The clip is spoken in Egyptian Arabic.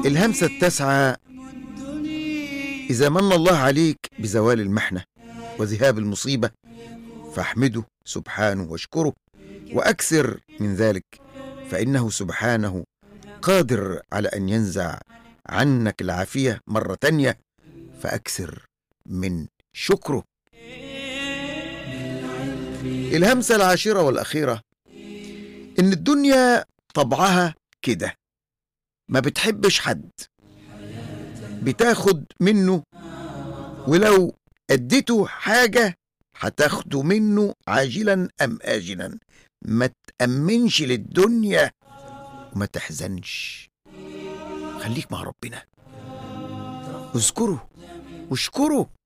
الهمسة التاسعة إذا من الله عليك بزوال المحنة وذهاب المصيبة فاحمده سبحانه واشكره وأكثر من ذلك فإنه سبحانه قادر على أن ينزع عنك العافية مرة تانية فأكثر من شكره الهمسة العاشرة والأخيرة إن الدنيا طبعها كده ما بتحبش حد بتاخد منه ولو اديته حاجة هتاخده منه عاجلا أم آجلا ما تأمنش للدنيا وما تحزنش خليك مع ربنا اذكره واشكره